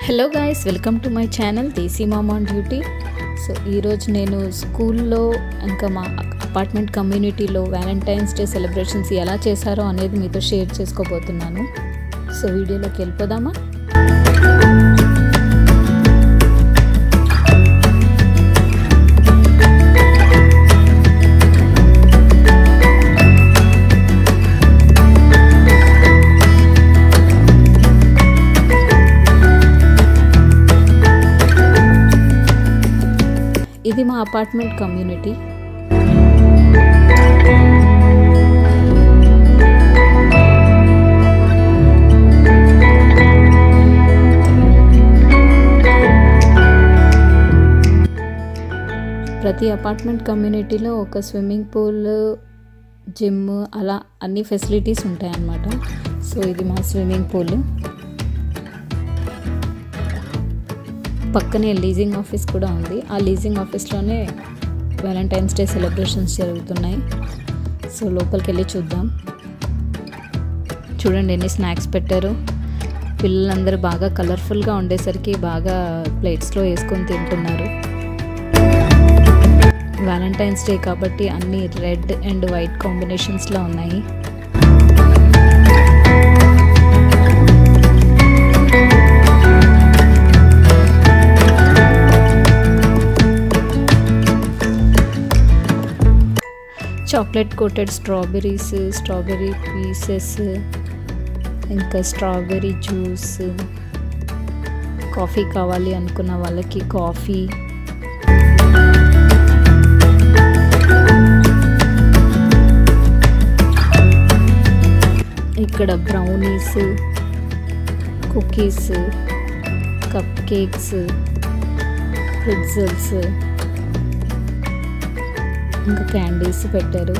Hello guys welcome to my channel Desi Mama on duty so ఈరోజు నేను స్కూల్లో ఇంకా మా అపార్ట్మెంట్ కమ్యూనిటీలో వ్యాలంటైన్స్ డే సెలబ్రేషన్స్ ఎలా చేశారో అనేది మీతో షేర్ చేసుకోబోతున్నాను సో వీడియోలోకి వెళ్ళిపోదామా ఇది మా అపార్ట్మెంట్ కమ్యూనిటీ ప్రతి అపార్ట్మెంట్ కమ్యూనిటీలో ఒక స్విమ్మింగ్ పూల్ జిమ్ అలా అన్ని ఫెసిలిటీస్ ఉంటాయన్నమాట సో ఇది మా స్విమ్మింగ్ పూల్ పక్కనే లీజింగ్ ఆఫీస్ కూడా ఉంది ఆ లీజింగ్ ఆఫీస్లోనే వ్యాలంటైన్స్ డే సెలబ్రేషన్స్ జరుగుతున్నాయి సో లోపలికి వెళ్ళి చూద్దాం చూడండి ఎన్ని స్నాక్స్ పెట్టారు పిల్లలందరూ బాగా కలర్ఫుల్గా ఉండేసరికి బాగా ప్లేట్స్లో వేసుకొని తింటున్నారు వ్యాలంటైన్స్ డే కాబట్టి అన్ని రెడ్ అండ్ వైట్ కాంబినేషన్స్లో ఉన్నాయి chocolate coated strawberries strawberry pieces ఇంకా స్ట్రాబెర్రీ జ్యూస్ కాఫీ కావాలి అనుకున్న వాళ్ళకి కాఫీ ఇక్కడ brownies cookies cup cakes pretzels ఇంకా క్యాండీస్ పెట్టారు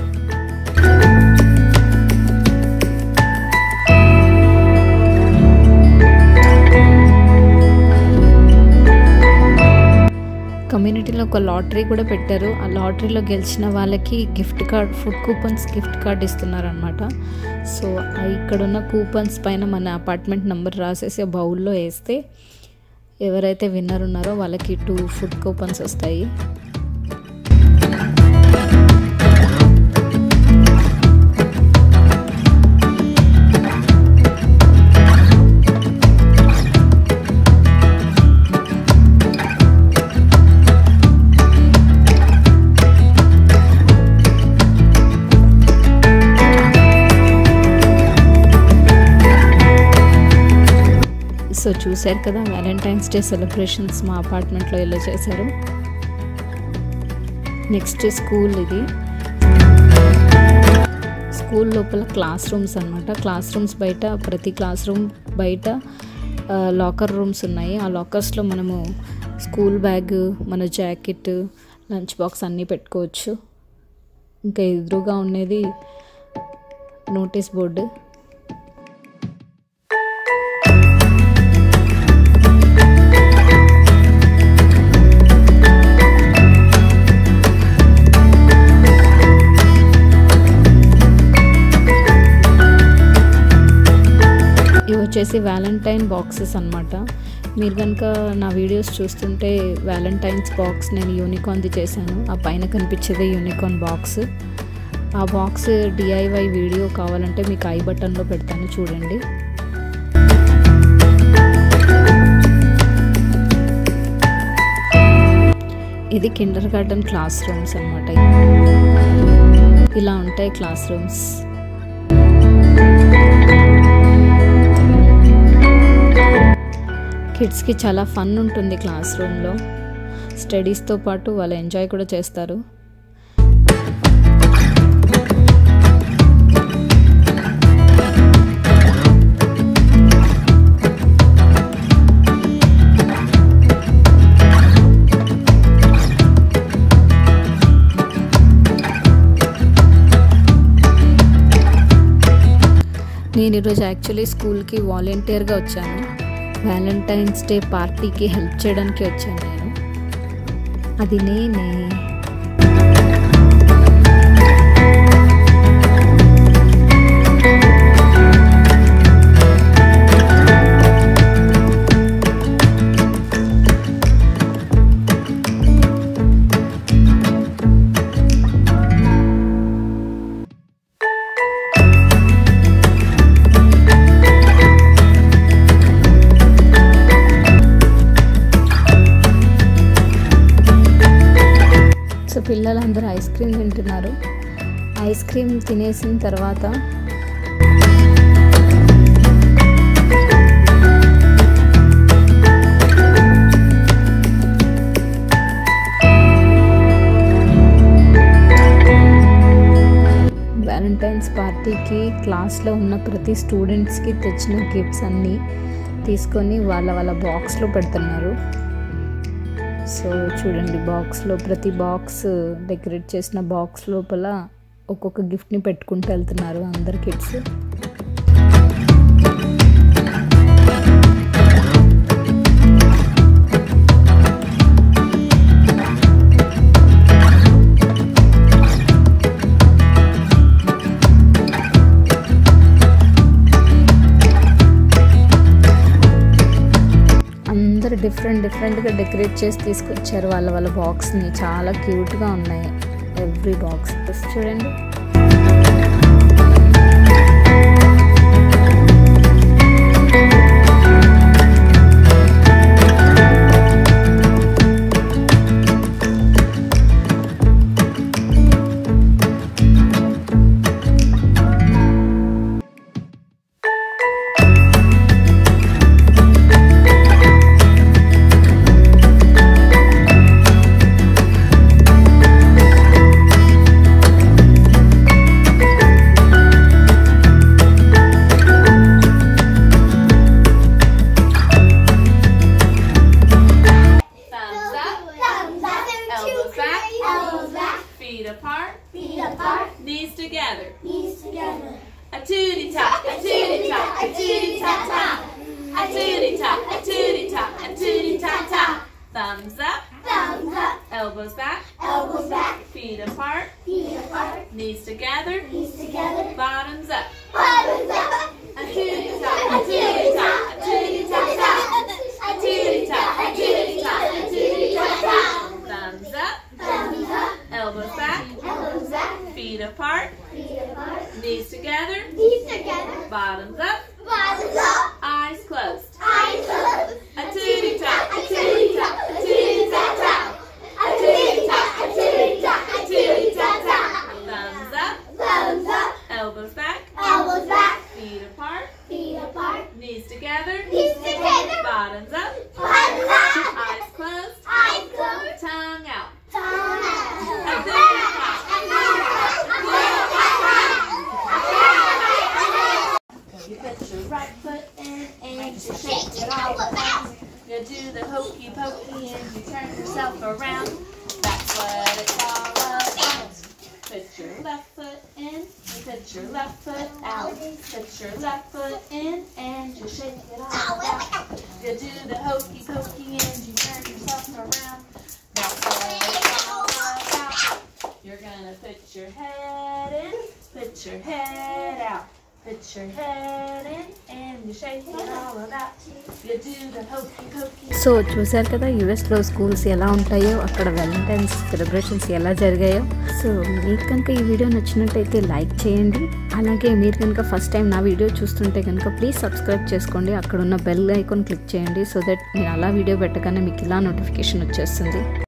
కమ్యూనిటీలో ఒక లాటరీ కూడా పెట్టారు ఆ లాటరీలో గెలిచిన వాళ్ళకి gift card food coupons gift card ఇస్తున్నారనమాట సో ఇక్కడ ఉన్న కూపన్స్ పైన మన అపార్ట్మెంట్ నెంబర్ రాసేసి బౌల్లో వేస్తే ఎవరైతే విన్నర్ ఉన్నారో వాళ్ళకి టూ ఫుడ్ కూపన్స్ వస్తాయి సో చూశారు కదా వ్యాలంటైన్స్ డే సెలబ్రేషన్స్ మా అపార్ట్మెంట్లో ఎలా చేశారు నెక్స్ట్ స్కూల్ ఇది స్కూల్ లోపల క్లాస్ రూమ్స్ అనమాట క్లాస్ రూమ్స్ బయట ప్రతి క్లాస్ రూమ్ బయట లాకర్ రూమ్స్ ఉన్నాయి ఆ లాకర్స్లో మనము స్కూల్ బ్యాగ్ మన జాకెట్ లంచ్ బాక్స్ అన్నీ పెట్టుకోవచ్చు ఇంకా ఎదురుగా ఉండేది నోటీస్ బోర్డు ఇవి వచ్చేసి వ్యాలంటైన్ బాక్సెస్ అనమాట మీరు కనుక నా వీడియోస్ చూస్తుంటే వ్యాలంటైన్స్ బాక్స్ నేను యూనికాన్ది చేశాను ఆ పైన కనిపించేది యూనికాన్ బాక్స్ ఆ బాక్స్ డిఐవై వీడియో కావాలంటే మీకు ఐ బటన్లో పెడతాను చూడండి ఇది కిండర్ గార్డెన్ క్లాస్ రూమ్స్ అనమాట ఇలా ఉంటాయి క్లాస్ రూమ్స్ కిడ్స్కి చాలా ఫన్ ఉంటుంది క్లాస్ రూమ్లో స్టడీస్తో పాటు వాళ్ళు ఎంజాయ్ కూడా చేస్తారు నేను ఈరోజు యాక్చువల్లీ స్కూల్కి వాలంటీర్గా వచ్చాను వ్యాలంటైన్స్ డే పార్టీకి హెల్ప్ చేయడానికి వచ్చాను నేను అది నేనే పిల్లలందరూ ఐస్ క్రీమ్ తింటున్నారు ఐస్ క్రీమ్ తినేసిన తర్వాత వ్యాలంటైన్స్ పార్టీకి క్లాస్లో ఉన్న ప్రతి స్టూడెంట్స్కి తెచ్చిన గిఫ్ట్స్ అన్నీ తీసుకొని వాళ్ళ వాళ్ళ బాక్స్లో పెడుతున్నారు సో చూడండి బాక్స్లో ప్రతి బాక్స్ డెకరేట్ చేసిన బాక్స్ లోపల ఒక్కొక్క గిఫ్ట్ని పెట్టుకుంటూ వెళ్తున్నారు అందరు కిడ్స్ అందరు డిఫరెంట్ డిఫరెంట్గా డెకరేట్ చేసి తీసుకొచ్చారు వాళ్ళ వాళ్ళ బాక్స్ని చాలా క్యూట్గా ఉన్నాయి ఎవ్రీ బాక్స్ చూడండి Thumbs up, Thumbs up. Elbows back. Elbows back. feet apart, Feet apart. knees together. Knees together. A tootie top, a tootie top, a tootie top top. A tootie top, a tootie top, a tootie top top. Thumbs up, Thumbs up. elbows back, Elbows back. feet apart, Feet apart. knees together, Knees together. bottoms up. Bottoms up. A tootie top, a tootie top, a tootie top top. A tootie top. A tootie top. A tootie top top. Thumbs up, Thumbs up. elbows back, Elbows back. feet apart, Feet apart. knees together, Knees together. bottoms up, Bottoms up. eyes closed. Eyes closed. A tootie top, A tootie top. A tootie top top. A tootie top. A tootie top. A tootie top top. thumbs up, Thumbs up. elbows back, Elbows back. feet apart, Feet apart. knees together, Knees together. bottoms up, Bottoms up. eyes closed, Eyes closed. tongue out. Tongue A out. tootie top. You put your right foot in and you shake it all around. You do the hokey pokey and you turn yourself around. That's what it's all about. Put your left foot in, you put your left foot out. Put your left foot in and you shake it all about. You do the hokey pokey and you turn yourself around. That's what it's all about. You're gonna put your head in, put your head out. Put your head in and you shake it all about. You do the hokey pokey. So చూశారు కదా యుఎస్లో schools ఎలా ఉంటాయో అక్కడ Valentine's celebrations ఎలా జరిగాయో so మీకు కనుక ఈ వీడియో నచ్చినట్టయితే లైక్ చేయండి అలాగే మీరు కనుక ఫస్ట్ టైం నా వీడియో చూస్తుంటే కనుక ప్లీజ్ సబ్స్క్రైబ్ చేసుకోండి అక్కడ ఉన్న బెల్ ఐకాన్ క్లిక్ చేయండి సో దట్ నేను అలా వీడియో పెట్టగానే మీకు ఇలా నోటిఫికేషన్ వచ్చేస్తుంది